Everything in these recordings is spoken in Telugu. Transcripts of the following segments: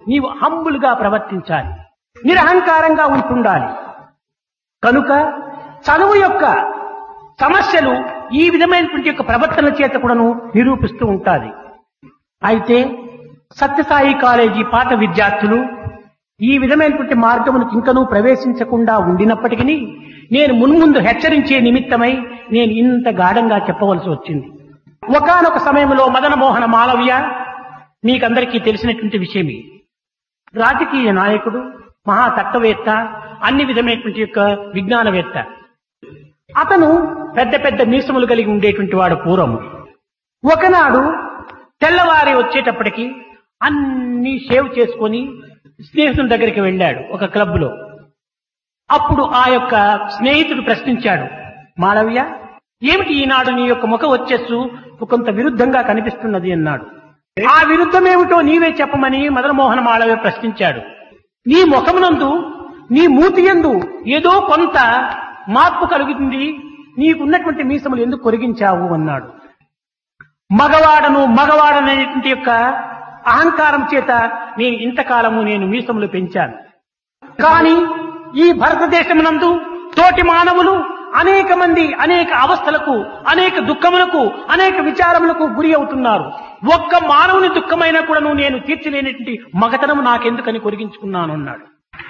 నీవు హంబుల్ గా ప్రవర్తించాలి నిరహంకారంగా ఉంటుండాలి కనుక చదువు యొక్క సమస్యలు ఈ విధమైనటువంటి యొక్క ప్రవర్తన చేత కూడాను నిరూపిస్తూ ఉంటాది అయితే సత్యసాయి కాలేజీ పాత విద్యార్థులు ఈ విధమైనటువంటి మార్గములకు ఇంకనూ ప్రవేశించకుండా ఉండినప్పటికీ నేను మున్ముందు హెచ్చరించే నిమిత్తమై నేను ఇంత గాఢంగా చెప్పవలసి వచ్చింది ఒకానొక సమయంలో మదన మోహన మాలవ్య మీకందరికీ తెలిసినటువంటి విషయమే రాజకీయ నాయకుడు మహా తత్వవేత్త అన్ని విధమైనటువంటి యొక్క విజ్ఞానవేత్త అతను పెద్ద పెద్ద మీసములు కలిగి ఉండేటువంటి వాడు పూర్వము ఒకనాడు తెల్లవారి వచ్చేటప్పటికి అన్ని షేవ్ చేసుకొని స్నేహితుల దగ్గరికి వెళ్ళాడు ఒక క్లబ్ లో అప్పుడు ఆ యొక్క స్నేహితుడు ప్రశ్నించాడు మాళవ్య ఏమిటి ఈనాడు నీ యొక్క ముఖ వచ్చేసు కొంత విరుద్ధంగా కనిపిస్తున్నది అన్నాడు ఆ విరుద్ధమేమిటో నీవే చెప్పమని మదనమోహన మాళవ్య ప్రశ్నించాడు నీ ముఖమునందు నీ మూతి యందు ఏదో కొంత మార్పు కలుగుతుంది నీకున్నటువంటి మీసములు ఎందుకు కొరిగించావు అన్నాడు మగవాడను మగవాడనేటువంటి యొక్క అహంకారం చేత నేను ఇంతకాలము నేను మీసములు పెంచాను కానీ ఈ భారతదేశమునందు తోటి మానవులు అనేక మంది అనేక అవస్థలకు అనేక దుఃఖములకు అనేక విచారములకు గురి అవుతున్నారు ఒక్క మానవుని దుఃఖమైనా కూడాను నేను తీర్చలేనటువంటి మగతనము నాకెందుకని కొరిగించుకున్నాను అన్నాడు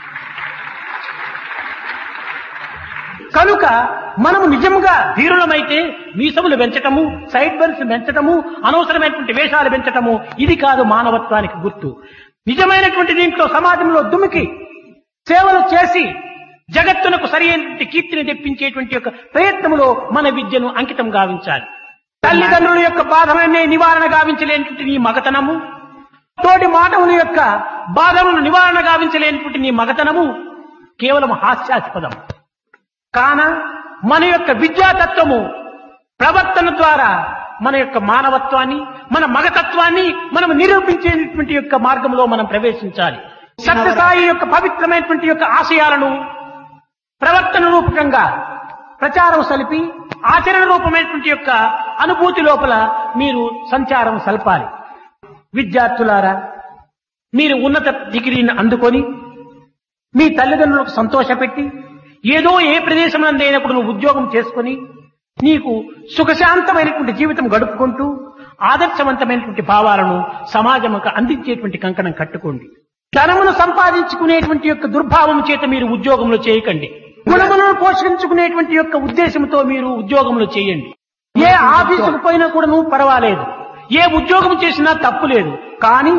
కనుక మనము నిజంగా ధీరులమైతే మీసములు పెంచటము సైడ్ బెల్స్ పెంచటము అనవసరమైనటువంటి వేషాలు పెంచటము ఇది కాదు మానవత్వానికి గుర్తు నిజమైనటువంటి దీంట్లో సమాజంలో దుమికి సేవలు చేసి జగత్తునకు సరి అయినటువంటి కీర్తిని తెప్పించేటువంటి యొక్క ప్రయత్నములో మన విద్యను అంకితం గావించాలి తల్లిదండ్రుల యొక్క బాధలనే నివారణ గావించలేనటువంటి నీ మగతనము తోటి మానవుల యొక్క బాధలను నివారణ గావించలేనటువంటి నీ మగతనము కేవలం హాస్యాస్పదం కాన మన యొక్క విద్యాతత్వము ప్రవర్తన ద్వారా మన యొక్క మానవత్వాన్ని మన మగతత్వాన్ని మనం నిరూపించేటువంటి యొక్క మార్గంలో మనం ప్రవేశించాలి సత్యసాయి యొక్క పవిత్రమైనటువంటి యొక్క ఆశయాలను ప్రవర్తన రూపకంగా ప్రచారం సలిపి ఆచరణ రూపమైనటువంటి యొక్క అనుభూతి లోపల మీరు సంచారం సల్పాలి విద్యార్థులారా మీరు ఉన్నత డిగ్రీని అందుకొని మీ తల్లిదండ్రులకు సంతోషపెట్టి ఏదో ఏ ప్రదేశం అయినప్పుడు నువ్వు ఉద్యోగం చేసుకుని నీకు సుఖశాంతమైనటువంటి జీవితం గడుపుకుంటూ ఆదర్శవంతమైనటువంటి భావాలను సమాజముకు అందించేటువంటి కంకణం కట్టుకోండి ధనమును సంపాదించుకునేటువంటి యొక్క దుర్భావం చేత మీరు ఉద్యోగంలో చేయకండి గుణములను పోషించుకునేటువంటి యొక్క ఉద్దేశంతో మీరు ఉద్యోగంలో చేయండి ఏ ఆఫీసుకు పోయినా కూడా నువ్వు పర్వాలేదు ఏ ఉద్యోగం చేసినా తప్పు లేదు కానీ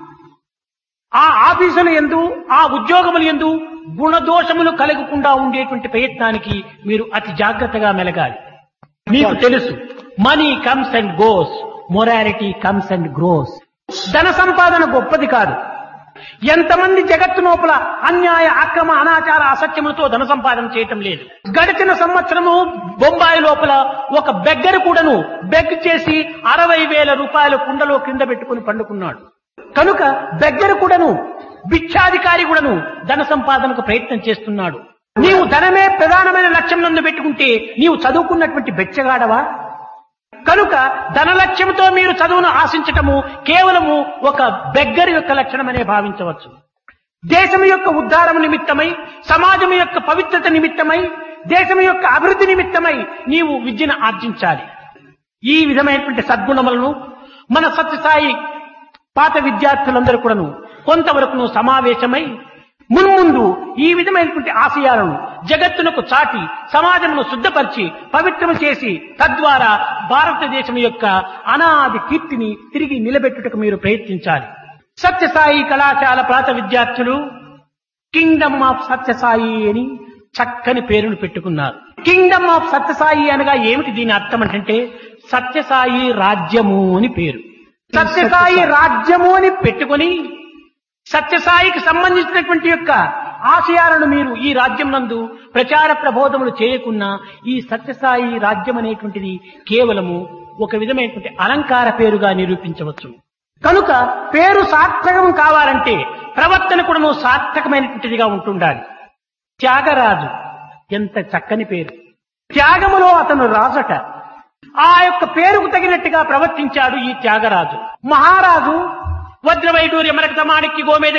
ఆ ఆఫీసుల ఎందు ఆ ఉద్యోగముల ఎందు గుణదోషములు కలగకుండా ఉండేటువంటి ప్రయత్నానికి మీరు అతి జాగ్రత్తగా మెలగాలి మీకు తెలుసు money comes and goes morality comes and grows ధన సంపాదన గొప్పది కాదు ఎంతమంది జగత్తు లోపల అన్యాయ అక్రమ అనాచార అసత్యములతో ధన సంపాదన చేయటం లేదు గడిచిన సంవత్సరము బొంబాయి లోపల ఒక బెగ్గరు కూడాను బెగ్ చేసి అరవై వేల రూపాయల కుండలో కింద పెట్టుకుని పండుకున్నాడు కనుక బెగ్గరు కూడాను భిక్షాధికారి కూడాను ధన సంపాదనకు ప్రయత్నం చేస్తున్నాడు నీవు ధనమే ప్రధానమైన లక్ష్యం నందు పెట్టుకుంటే నీవు చదువుకున్నటువంటి బెచ్చగాడవా కనుక ధన లక్ష్యంతో మీరు చదువును ఆశించటము కేవలము ఒక బెగ్గరి యొక్క లక్షణమనే భావించవచ్చు దేశం యొక్క ఉద్ధారం నిమిత్తమై సమాజం యొక్క పవిత్రత నిమిత్తమై దేశం యొక్క అభివృద్ధి నిమిత్తమై నీవు విద్యను ఆర్జించాలి ఈ విధమైనటువంటి సద్గుణములను మన సత్యసాయి పాత విద్యార్థులందరూ కూడాను కొంతవరకు సమావేశమై మున్ముందు ఈ విధమైనటువంటి ఆశయాలను జగత్తునకు చాటి సమాజమును శుద్ధపరిచి పవిత్రము చేసి తద్వారా భారతదేశం యొక్క అనాది కీర్తిని తిరిగి నిలబెట్టుటకు మీరు ప్రయత్నించాలి సత్యసాయి కళాశాల ప్రాత విద్యార్థులు కింగ్డమ్ ఆఫ్ సత్యసాయి అని చక్కని పేరును పెట్టుకున్నారు కింగ్డమ్ ఆఫ్ సత్యసాయి అనగా ఏమిటి దీని అర్థం అంటే సత్యసాయి రాజ్యము అని పేరు సత్యసాయి రాజ్యము అని పెట్టుకొని సత్యసాయికి సంబంధించినటువంటి యొక్క ఆశయాలను మీరు ఈ రాజ్యం నందు ప్రచార ప్రబోధములు చేయకున్నా ఈ సత్యసాయి రాజ్యం అనేటువంటిది కేవలము ఒక విధమైనటువంటి అలంకార పేరుగా నిరూపించవచ్చు కనుక పేరు సార్థకం కావాలంటే ప్రవర్తన కూడా సార్థకమైనటువంటిదిగా ఉంటుండాలి త్యాగరాజు ఎంత చక్కని పేరు త్యాగములో అతను రాజట ఆ యొక్క పేరుకు తగినట్టుగా ప్రవర్తించాడు ఈ త్యాగరాజు మహారాజు వజ్రవైడూర్య మరకత మాణిక్య గోమేద